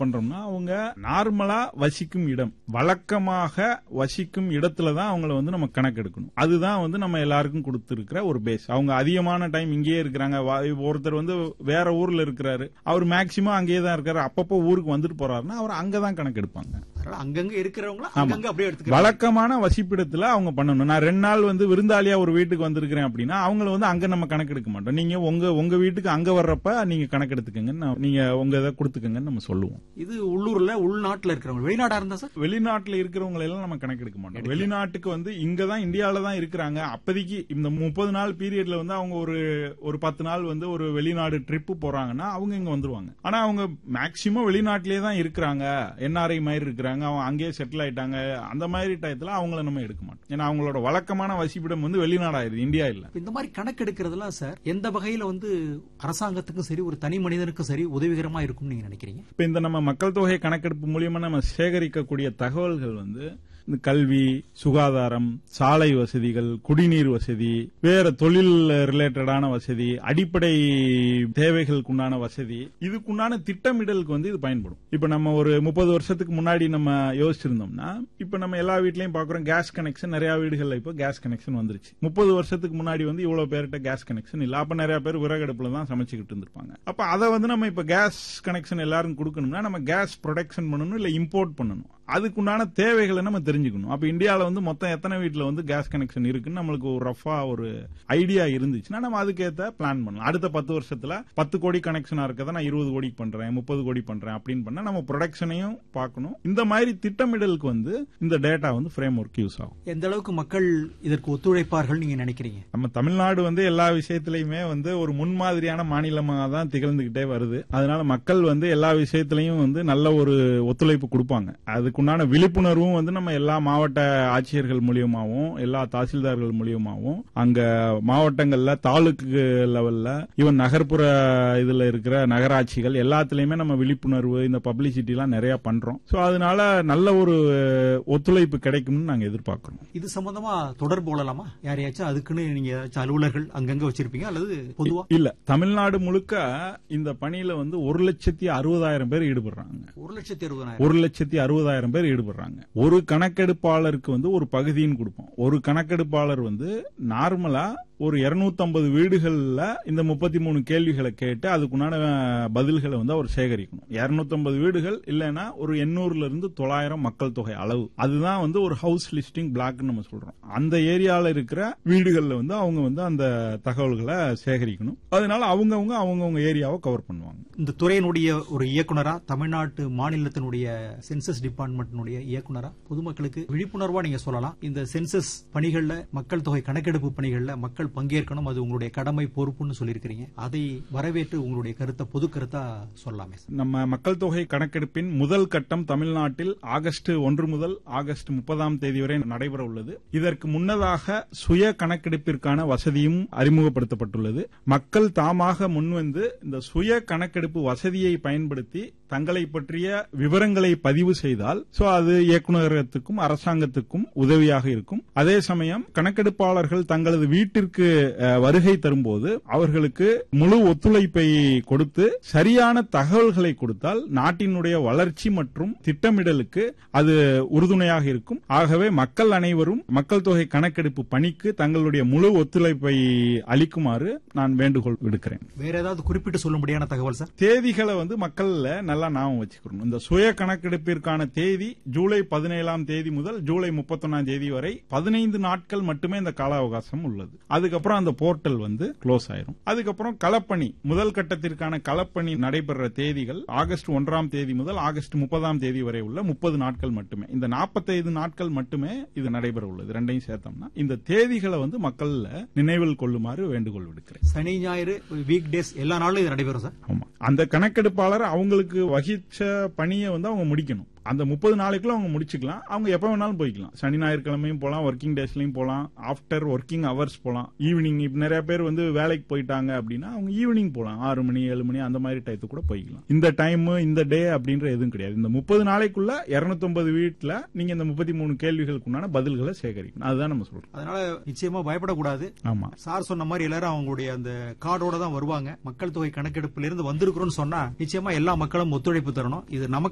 பண்றோம்னா அவங்க நார்மலா வசிக்கும் இடம் வழக்கமாக வசிக்கும் இடத்துல தான் அவங்கள வந்து நம்ம கணக்கெடுக்கணும் அதுதான் வந்து நம்ம எல்லாருக்கும் கொடுத்திருக்கிற ஒரு பேஸ் அவங்க அதிகமான டைம் இங்கேயே இருக்கிறாங்க வா- ஒருத்தர் வந்து வேற ஊர்ல இருக்கிறாரு அவர் மேக்சிமம் அங்கேயே தான் இருக்காரு அப்பப்போ ஊருக்கு வந்துட்டு போறாருன்னா அவர் அங்கதான் கணக்கெடுப்பாங்க அதனால அங்கங்க இருக்கிறவங்கள அங்கங்க அப்படியே எடுத்துக்கலாம் வழக்கமான வசிப்பிடத்துல அவங்க பண்ணணும் நான் ரெண்டு நாள் வந்து விருந்தாளியா ஒரு வீட்டுக்கு வந்திருக்கிறேன் அப்படின்னா அவங்கள வந்து அங்க நம்ம கணக்கெடுக்க மாட்டோம் நீங்க உங்க உங்க வீட்டுக்கு அங்க வர்றப்ப நீங்க கணக்கெடுத்துக்கங்கன்னு நான்- நீங்க உங்க இதை கொடுத்துக்கங்கன்னு நம்ம சொல்லுவோம் இது உள்ளூர்ல உள்நாட்டுல இருக்கிறவங்க வெளிநாடா இருந்தா சார் வெளிநாட்டுல இருக்கிறவங்க எல்லாம் நம்ம கணக்கெடுக்க மாட்டோம் வெளிநாட்டுக்கு வந்து இங்க தான் இந்தியாவில தான் இருக்கிறாங்க அப்போதைக்கு இந்த முப்பது நாள் பீரியட்ல வந்து அவங்க ஒரு ஒரு பத்து நாள் வந்து ஒரு வெளிநாடு ட்ரிப் போறாங்கன்னா அவங்க இங்க வந்துருவாங்க ஆனா அவங்க மேக்சிமம் வெளிநாட்டிலேயே தான் இருக்கிறாங்க என்ஆர்ஐ மாதிரி இருக்கிறாங்க அவங்க அங்கேயே செட்டில் ஆயிட்டாங்க அந்த மாதிரி டயத்துல அவங்கள நம்ம எடுக்க மாட்டோம் ஏன்னா அவங்களோட வழக்கமான வசிப்பிடம் வந்து வெளிநாடாயிருது இந்தியா இல்ல இந்த மாதிரி கணக்கெடுக்கிறதுலாம் சார் எந்த வகையில வந்து அரசாங்கத்துக்கும் சரி ஒரு தனி மனிதனுக்கும் சரி உதவிகரமா இருக்கும்னு நீங்க நினைக்கிறீங்க இப்ப இந்த நம்ம மக்கள் தொகை கணக்கெடுப்பு மூலியமா நம்ம சேகரிக்கக்கூடிய தகவல்கள் வந்து இந்த கல்வி சுகாதாரம் சாலை வசதிகள் குடிநீர் வசதி வேற தொழில் ரிலேட்டடான வசதி அடிப்படை தேவைகளுக்குண்டான வசதி இதுக்குண்டான திட்டமிடலுக்கு வந்து இது பயன்படும் இப்ப நம்ம ஒரு முப்பது வருஷத்துக்கு முன்னாடி நம்ம யோசிச்சிருந்தோம்னா இப்ப நம்ம எல்லா வீட்லயும் பாக்குறோம் கேஸ் கனெக்ஷன் நிறைய வீடுகள்ல இப்போ கேஸ் கனெக்ஷன் வந்துருச்சு முப்பது வருஷத்துக்கு முன்னாடி வந்து இவ்வளவு பேர்கிட்ட கேஸ் கனெக்ஷன் இல்ல அப்ப நிறைய பேர் விறகடுப்புல தான் சமைச்சுக்கிட்டு இருந்திருப்பாங்க அப்ப அதை வந்து நம்ம இப்ப கேஸ் கனெக்ஷன் எல்லாரும் கொடுக்கணும்னா நம்ம கேஸ் ப்ரொடக்ஷன் பண்ணணும் இல்ல இம்போர்ட் பண்ணணும் அதுக்குண்டான தேவைகளை நம்ம தெரிஞ்சுக்கணும் அப்ப இந்தியாவில் வந்து மொத்தம் எத்தனை வீட்டில் வந்து கேஸ் கனெக்ஷன் இருக்குன்னு நம்மளுக்கு ஒரு ரஃபா ஒரு ஐடியா இருந்துச்சுன்னா நம்ம அதுக்கேற்ற பிளான் பண்ணலாம் அடுத்த பத்து வருஷத்துல பத்து கோடி கனெக்ஷனா இருக்கதை நான் இருபது கோடி பண்றேன் முப்பது கோடி பண்றேன் அப்படின்னு பண்ணா நம்ம ப்ரொடக்ஷனையும் பார்க்கணும் இந்த மாதிரி திட்டமிடலுக்கு வந்து இந்த டேட்டா வந்து ஃப்ரேம் ஒர்க் யூஸ் ஆகும் எந்த அளவுக்கு மக்கள் இதற்கு ஒத்துழைப்பார்கள் நீங்க நினைக்கிறீங்க நம்ம தமிழ்நாடு வந்து எல்லா விஷயத்திலயுமே வந்து ஒரு முன்மாதிரியான மாநிலமாக தான் திகழ்ந்துகிட்டே வருது அதனால மக்கள் வந்து எல்லா விஷயத்திலையும் வந்து நல்ல ஒரு ஒத்துழைப்பு கொடுப்பாங்க அதுக்குண்டான விழிப்புணர்வும் வந்து நம்ம எல்லா மாவட்ட ஆட்சியர்கள் மூலியமாவும் எல்லா தாசில்தார்கள் மூலியமாவும் அங்க மாவட்டங்கள்ல தாலுக்கு லெவல்ல ஈவன் நகர்ப்புற இதுல இருக்கிற நகராட்சிகள் எல்லாத்துலயுமே நம்ம விழிப்புணர்வு இந்த பப்ளிசிட்டி எல்லாம் நிறைய பண்றோம் சோ அதனால நல்ல ஒரு ஒத்துழைப்பு கிடைக்கும்னு நாங்க எதிர்பார்க்கிறோம் இது சம்பந்தமா தொடர்பு கொள்ளலாமா யாரையாச்சும் அதுக்குன்னு நீங்க ஏதாச்சும் அலுவலர்கள் அங்கங்க வச்சிருப்பீங்க அல்லது பொதுவா இல்ல தமிழ்நாடு முழுக்க இந்த பணியில வந்து ஒரு லட்சத்தி அறுபதாயிரம் பேர் ஈடுபடுறாங்க ஒரு லட்சத்தி அறுபதாயிரம் ஒரு லட்சத்தி அறுபதாயிரம் பேர் ஈடுபடுறாங்க ஒரு கணக்கெடுப்பாளருக்கு வந்து ஒரு பகுதின்னு கொடுப்போம் ஒரு கணக்கெடுப்பாளர் வந்து நார்மலா ஒரு 250 வீடுகள்ல இந்த முப்பத்தி மூணு கேள்விகளை கேட்டு அதுக்குண்டான அஹ், பதில்களை வந்து அவர் சேகரிக்கணும் 250 வீடுகள் இல்லைன்னா ஒரு எண்ணூறுல இருந்து தொள்ளாயிரம் மக்கள் தொகை அளவு அதுதான் வந்து ஒரு ஹவுஸ் லிஸ்டிங் பிளாக்னு நம்ம சொல்றோம் அந்த ஏரியால இருக்கிற வீடுகள்ல வந்து அவங்க வந்து அந்த தகவல்களை சேகரிக்கணும் அதனால அவங்கவங்க அவங்கவங்க ஏரியாவை கவர் பண்ணுவாங்க இந்த துறையினுடைய ஒரு இயக்குனரா தமிழ்நாட்டு மாநிலத்தினுடைய சென்சஸ் டிபார்ட்மெண்ட்டினுடைய இயக்குனரா பொதுமக்களுக்கு விழிப்புணர்வா நீங்க சொல்லலாம் இந்த சென்சஸ் பணிகள்ல மக்கள் தொகை கணக்கெடுப்பு பணிகள்ல மக்கள் பங்கேற்கணும் அது உங்களுடைய கடமை பொறுப்புன்னு சொல்லியிருக்கிறீங்க அதை வரவேற்று உங்களுடைய கருத்தை பொது கருத்தா சொல்லலாமே சார் நம்ம மக்கள் தொகை கணக்கெடுப்பின் முதல் கட்டம் தமிழ்நாட்டில் ஆகஸ்ட் ஒன்று முதல் ஆகஸ்ட் முப்பதாம் தேதி வரை நடைபெற உள்ளது இதற்கு முன்னதாக சுய கணக்கெடுப்பிற்கான வசதியும் அறிமுகப்படுத்தப்பட்டுள்ளது மக்கள் தாமாக முன்வந்து இந்த சுய கணக்கெடுப்பு வசதியை பயன்படுத்தி தங்களை பற்றிய விவரங்களை பதிவு செய்தால் சோ அது இயக்குநரகத்துக்கும் அரசாங்கத்துக்கும் உதவியாக இருக்கும் அதே சமயம் கணக்கெடுப்பாளர்கள் தங்களது வீட்டிற்கு அஹ், வருகை தரும்போது அவர்களுக்கு முழு ஒத்துழைப்பை கொடுத்து சரியான தகவல்களை கொடுத்தால் நாட்டினுடைய வளர்ச்சி மற்றும் திட்டமிடலுக்கு அது உறுதுணையாக இருக்கும் ஆகவே மக்கள் அனைவரும் மக்கள் தொகை கணக்கெடுப்பு பணிக்கு தங்களுடைய முழு ஒத்துழைப்பை அளிக்குமாறு நான் வேண்டுகோள் விடுக்கிறேன் வேற ஏதாவது குறிப்பிட்டு சொல்லும்படியான தகவல் சார் தேதிகளை வந்து மக்கள்ல நல்லா ஞாபகம் வச்சுக்கணும் இந்த சுய கணக்கெடுப்பிற்கான தேதி ஜூலை பதினேழாம் தேதி முதல் ஜூலை முப்பத்தொன்னாம் தேதி வரை பதினைந்து நாட்கள் மட்டுமே இந்த கால அவகாசம் உள்ளது அதுக்கப்புறம் அந்த போர்ட்டல் வந்து க்ளோஸ் ஆயிரும் அதுக்கப்புறம் களப்பணி முதல் கட்டத்திற்கான களப்பணி நடைபெற தேதிகள் ஆகஸ்ட் ஒன்றாம் தேதி முதல் ஆகஸ்ட் முப்பதாம் தேதி வரை உள்ள முப்பது நாட்கள் மட்டுமே இந்த நாற்பத்தைந்து நாட்கள் மட்டுமே இது நடைபெற உள்ளது ரெண்டையும் சேர்த்தோம்னா இந்த தேதிகளை வந்து மக்கள்ல நினைவில் கொள்ளுமாறு வேண்டுகோள் விடுக்கிறேன் சனி ஞாயிறு வீக் டேஸ் எல்லா நாளும் இது நடைபெறும் சார் ஆமா அந்த கணக்கெடுப்பாளர் அவங்களுக்கு வகிச்ச பணியை வந்து அவங்க முடிக்கணும் அந்த முப்பது நாளைக்குள்ள அவங்க முடிச்சுக்கலாம் அவங்க எப்ப வேணாலும் போய்க்கலாம் சனி ஞாயிற்றுக்கிழமையும் போலாம் ஒர்க்கிங் டேஸ்லயும் போலாம் ஆஃப்டர் ஒர்க்கிங் ஹவர்ஸ் போலாம் ஈவினிங் இப்ப நிறைய பேர் வந்து வேலைக்கு போயிட்டாங்க அப்படின்னா அவங்க ஈவினிங் போலாம் ஆறு மணி ஏழு மணி அந்த மாதிரி டயத்து கூட போய்க்கலாம் இந்த டைம் இந்த டே அப்படின்ற எதுவும் கிடையாது இந்த முப்பது நாளைக்குள்ள 250 வீட்டுல நீங்க இந்த முப்பத்தி மூணு கேள்விகளுக்குண்டான பதில்களை சேகரிக்கணும் அதுதான் நம்ம சொல்றோம் அதனால நிச்சயமா பயப்படக்கூடாது ஆமா சார் சொன்ன மாதிரி எல்லாரும் அவங்களுடைய அந்த கார்டோட தான் வருவாங்க மக்கள் தொகை கணக்கெடுப்புல இருந்து வந்திருக்கிறோம்னு சொன்னா நிச்சயமா எல்லா மக்களும் ஒத்துழைப்பு தரணும் இது நமக்கு